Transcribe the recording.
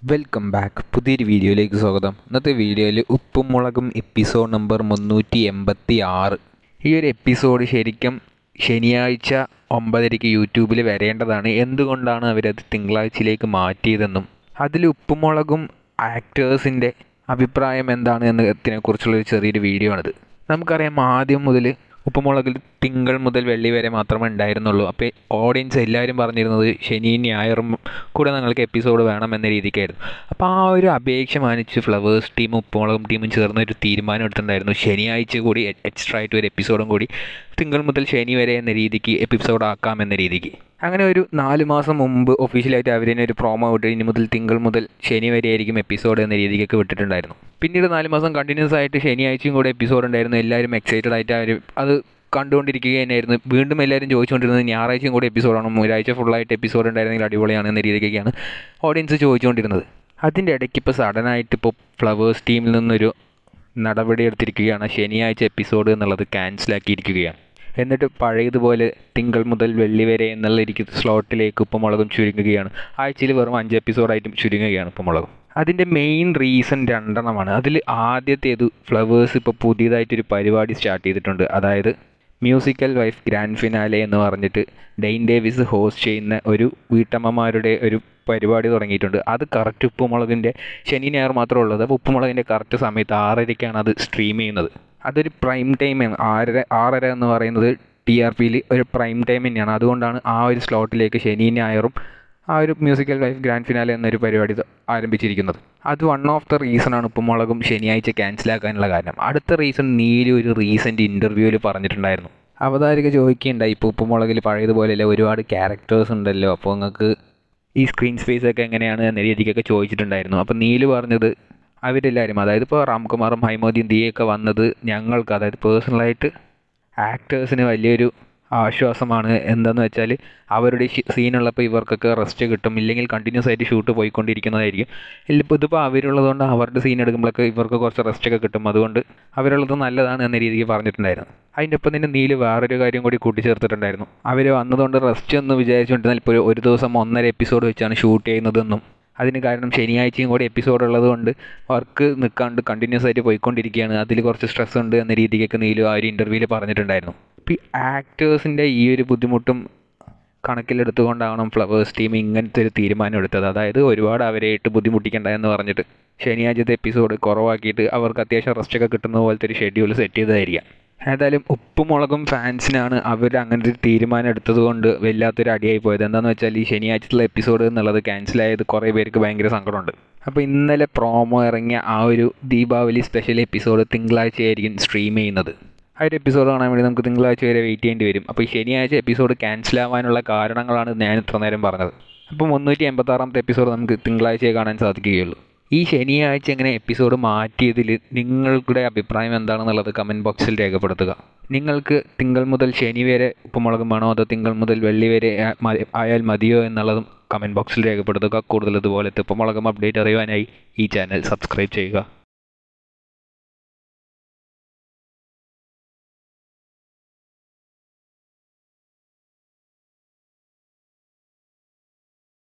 welcome back പുതിയൊരു വീഡിയോയിലേക്ക് സ്വാഗതം ഇന്നത്തെ വീഡിയോയിൽ ഉപ്പും മുളകും എപ്പിസോഡ് നമ്പർ മുന്നൂറ്റി എൺപത്തി ആറ് ഈ ഒരു എപ്പിസോഡ് ശരിക്കും ശനിയാഴ്ച ഒമ്പതരയ്ക്ക് യൂട്യൂബിൽ വരേണ്ടതാണ് എന്തുകൊണ്ടാണ് അവരത് തിങ്കളാഴ്ചയിലേക്ക് മാറ്റിയതെന്നും അതിൽ ഉപ്പും മുളകും ആക്ടേഴ്സിൻ്റെ അഭിപ്രായം എന്താണ് എന്നതിനെക്കുറിച്ചുള്ള ഒരു ചെറിയൊരു വീഡിയോ ആണിത് നമുക്കറിയാം ആദ്യം മുതൽ ഉപ്പുമുളകിൽ തിങ്കൾ മുതൽ വെള്ളി വരെ മാത്രമേ ഉണ്ടായിരുന്നുള്ളൂ അപ്പോൾ ഓഡിയൻസ് എല്ലാവരും പറഞ്ഞിരുന്നത് ശനിയും ഞായറും കൂടെ ഞങ്ങൾക്ക് എപ്പിസോഡ് വേണം എന്ന രീതിക്കായിരുന്നു അപ്പോൾ ആ ഒരു അപേക്ഷ മാനിച്ച് ഫ്ലവേഴ്സ് ടീമും ഉപ്പുമുളകും ടീമും ചേർന്ന് ഒരു തീരുമാനം എടുത്തിട്ടുണ്ടായിരുന്നു ശനിയാഴ്ച കൂടി എക്സ്ട്രാ ആയിട്ട് ഒരു എപ്പിസോഡും കൂടി തിങ്കൾ മുതൽ ശനി വരെ എന്ന രീതിക്ക് എപ്പിസോഡ് ആക്കാം എന്ന രീതിക്ക് അങ്ങനെ ഒരു നാല് മാസം മുമ്പ് ഒഫീഷ്യലായിട്ട് അവർ തന്നെ ഒരു പ്രോമോ വിട്ട് ഇനി മുതൽ തിങ്കൾ മുതൽ ശനി വരെ ആയിരിക്കും എപ്പിസോഡ് എന്ന രീതിക്കൊക്കെ വിട്ടിട്ടുണ്ടായിരുന്നു പിന്നീട് നാല് മാസം കണ്ടിന്യൂസ് ആയിട്ട് ശനിയാഴ്ചയും കൂടെ എപ്പിസോഡ് ഉണ്ടായിരുന്നു എല്ലാവരും എക്സൈറ്റഡ് ആയിട്ട് അവർ അത് കണ്ടുകൊണ്ടിരിക്കുക തന്നെയായിരുന്നു വീണ്ടും എല്ലാവരും ചോദിച്ചുകൊണ്ടിരുന്നത് ഞായറാഴ്ചയും കൂടി എപ്പിസോഡാണ് ഒരാഴ്ച ഫുള്ളായിട്ട് എപ്പിസോഡ് ഉണ്ടായിരുന്നെങ്കിൽ അടിപൊളിയാണ് എന്ന രീതിക്കൊക്കെയാണ് ഓഡിയൻസ് ചോദിച്ചുകൊണ്ടിരുന്നത് അതിൻ്റെ ഇടയ്ക്ക് ഇപ്പോൾ സഡനായിട്ട് ഇപ്പോൾ ഫ്ലവേഴ്സ് ടീമിൽ നിന്നൊരു നടപടി എടുത്തിരിക്കുകയാണ് ശനിയാഴ്ച എപ്പിസോഡ് എന്നുള്ളത് ക്യാൻസലാക്കിയിരിക്കുകയാണ് എന്നിട്ട് പഴയതുപോലെ തിങ്കൾ മുതൽ വെള്ളി വരെ എന്നുള്ള ഇരിക്കുന്ന സ്ലോട്ടിലേക്ക് ഉപ്പുമുളകും ചുരുങ്ങുകയാണ് ആഴ്ചയിൽ വെറും അഞ്ച് എപ്പിസോഡായിട്ടും ചുരുങ്ങുകയാണ് ഉപ്പുമുളകും അതിൻ്റെ മെയിൻ റീസൺ രണ്ടെണ്ണമാണ് അതിൽ ആദ്യത്തേത് ഫ്ലവേഴ്സ് ഇപ്പോൾ പുതിയതായിട്ടൊരു പരിപാടി സ്റ്റാർട്ട് ചെയ്തിട്ടുണ്ട് അതായത് മ്യൂസിക്കൽ വൈഫ് ഗ്രാൻഡ് ഫിനാലെ എന്ന് പറഞ്ഞിട്ട് ഡെയിൻ ഡേവിസ് ഹോസ്റ്റ് ചെയ്യുന്ന ഒരു വീട്ടമ്മമാരുടെ ഒരു പരിപാടി തുടങ്ങിയിട്ടുണ്ട് അത് കറക്റ്റ് ഉപ്പുമുളകിൻ്റെ ശനി ഞായർ മാത്രമേ ഉള്ളത് അപ്പോൾ ഉപ്പുമുളകിൻ്റെ കറക്റ്റ് സമയത്ത് ആറരയ്ക്കാണ് അത് സ്ട്രീം ചെയ്യുന്നത് അതൊരു പ്രൈം ടൈമാണ് ആറര ആറര എന്ന് പറയുന്നത് ടി ആർ പിയിൽ ഒരു പ്രൈം ടൈം തന്നെയാണ് അതുകൊണ്ടാണ് ആ ഒരു സ്ലോട്ടിലേക്ക് ശനി ഞായറും ആ ഒരു മ്യൂസിക്കൽ ലൈഫ് ഗ്രാൻഡ് ഫിനാലെ എന്നൊരു പരിപാടി ആരംഭിച്ചിരിക്കുന്നത് അത് വൺ ഓഫ് ദ റീസണാണ് ഉപ്പുമുളകും ശനിയാഴ്ച ക്യാൻസലാക്കാനുള്ള കാരണം അടുത്ത റീസൺ നീലു ഒരു റീസെൻ്റ് ഇൻ്റർവ്യൂവിൽ പറഞ്ഞിട്ടുണ്ടായിരുന്നു അവതാരിക ചോദിക്കുകയുണ്ടായി ഇപ്പോൾ ഉപ്പുമുളകിൽ പഴയതുപോലെയല്ല ഒരുപാട് ക്യാരക്ടേഴ്സ് ഉണ്ടല്ലോ അപ്പോൾ നിങ്ങൾക്ക് ഈ സ്ക്രീൻ സ്പേസ് ഒക്കെ എങ്ങനെയാണ് എന്ന രീതിക്കൊക്കെ ചോദിച്ചിട്ടുണ്ടായിരുന്നു അപ്പോൾ നീല് പറഞ്ഞത് അവരെല്ലാവരും അതായത് ഇപ്പോൾ രാംകുമാറും ഹൈമോദിയും ദിയൊക്കെ വന്നത് ഞങ്ങൾക്ക് അതായത് പേഴ്സണലായിട്ട് ആക്ടേഴ്സിന് വലിയൊരു ആശ്വാസമാണ് എന്താണെന്ന് വെച്ചാൽ അവരുടെ സീനുള്ളപ്പോൾ ഇവർക്കൊക്കെ റെസ്റ്റ് കിട്ടും ഇല്ലെങ്കിൽ കണ്ടിന്യൂസ് ആയിട്ട് ഷൂട്ട് പോയിക്കൊണ്ടിരിക്കുന്നതായിരിക്കും ഇപ്പോൾ ഇതിപ്പോൾ അവരുള്ളതുകൊണ്ട് അവരുടെ സീൻ എടുക്കുമ്പോഴൊക്കെ ഇവർക്ക് കുറച്ച് റെസ്റ്റൊക്കെ കിട്ടും അതുകൊണ്ട് അവരുള്ളത് നല്ലതാണ് എന്ന രീതിക്ക് പറഞ്ഞിട്ടുണ്ടായിരുന്നു അതിൻ്റെ ഒപ്പം തന്നെ നീല് വേറൊരു കാര്യം കൂടി കൂട്ടിച്ചേർത്തിട്ടുണ്ടായിരുന്നു അവർ വന്നതുകൊണ്ട് റെസ്റ്റ് എന്ന് വിചാരിച്ചുകൊണ്ടിരുന്നാൽ ഇപ്പോൾ ഒരു ദിവസം ഒന്നര എപ്പിസോഡ് വെച്ചാണ് ഷൂട്ട് ചെയ്യുന്നതെന്നും അതിന് കാരണം ശനിയാഴ്ചയും കൂടി എപ്പിസോഡ് ഉള്ളതുകൊണ്ട് വർക്ക് നിൽക്കാണ്ട് കണ്ടിന്യൂസ് ആയിട്ട് പോയിക്കൊണ്ടിരിക്കുകയാണ് അതിൽ കുറച്ച് സ്ട്രെസ് ഉണ്ട് എന്ന രീതിക്കൊക്കെ നീലു ആ ഒരു ഇൻ്റർവ്യൂവിൽ പറഞ്ഞിട്ടുണ്ടായിരുന്നു ഇപ്പോൾ ഈ ആക്ടേഴ്സിൻ്റെ ഈ ഒരു ബുദ്ധിമുട്ടും കണക്കിലെടുത്തുകൊണ്ടാവണം ഫ്ലവേഴ്സ് ടീം ഇങ്ങനത്തെ ഒരു തീരുമാനം എടുത്തത് അതായത് ഒരുപാട് അവരെയിട്ട് ബുദ്ധിമുട്ടിക്കണ്ട എന്ന് പറഞ്ഞിട്ട് ശനിയാഴ്ചത്തെ എപ്പിസോഡ് കുറവാക്കിയിട്ട് അവർക്ക് അത്യാവശ്യം റെസ്റ്റൊക്കെ കിട്ടുന്ന പോലത്തെ ഒരു ഷെഡ്യൂൾ സെറ്റ് ചെയ്തതായിരിക്കാം ഏതായാലും ഉപ്പും മുളകും ഫാൻസിനാണ് അവർ അങ്ങനത്തെ ഒരു തീരുമാനം എടുത്തതുകൊണ്ട് വല്ലാത്തൊരു അടിയായി പോയത് എന്താണെന്ന് വെച്ചാൽ ഈ ശനിയാഴ്ചത്തുള്ള എപ്പിസോഡ് എന്നുള്ളത് ക്യാൻസലായത് കുറേ പേർക്ക് ഭയങ്കര സങ്കടമുണ്ട് അപ്പോൾ ഇന്നലെ പ്രോമോ ഇറങ്ങിയ ആ ഒരു ദീപാവലി സ്പെഷ്യൽ എപ്പിസോഡ് തിങ്കളാഴ്ചയായിരിക്കും സ്ട്രീം ചെയ്യുന്നത് ആ ഒരു എപ്പിസോഡ് കാണാൻ വേണ്ടി നമുക്ക് തിങ്കളാഴ്ച വരെ വെയിറ്റ് ചെയ്യേണ്ടി വരും അപ്പോൾ ഈ ശനിയാഴ്ച എപ്പിസോഡ് ക്യാൻസൽ ആവാനുള്ള കാരണങ്ങളാണ് ഞാൻ ഇത്ര നേരം പറഞ്ഞത് അപ്പോൾ മുന്നൂറ്റി എൺപത്താറാമത്തെ എപ്പിസോഡ് നമുക്ക് തിങ്കളാഴ്ചയെ കാണാൻ സാധിക്കുകയുള്ളൂ ഈ ശനിയാഴ്ച എങ്ങനെ എപ്പിസോഡ് മാറ്റിയതിൽ നിങ്ങളുടെ അഭിപ്രായം എന്താണെന്നുള്ളത് കമൻറ്റ് ബോക്സിൽ രേഖപ്പെടുത്തുക നിങ്ങൾക്ക് തിങ്കൾ മുതൽ ശനി വരെ ഉപ്പുമുളകും വേണോ അതോ തിങ്കൾ മുതൽ വെള്ളി വരെ ആയാൽ മതിയോ എന്നുള്ളതും കമൻറ്റ് ബോക്സിൽ രേഖപ്പെടുത്തുക കൂടുതൽ ഇതുപോലത്തെ ഉപ്പുമുളകും അപ്ഡേറ്റ് അറിയുവാനായി ഈ ചാനൽ സബ്സ്ക്രൈബ് ചെയ്യുക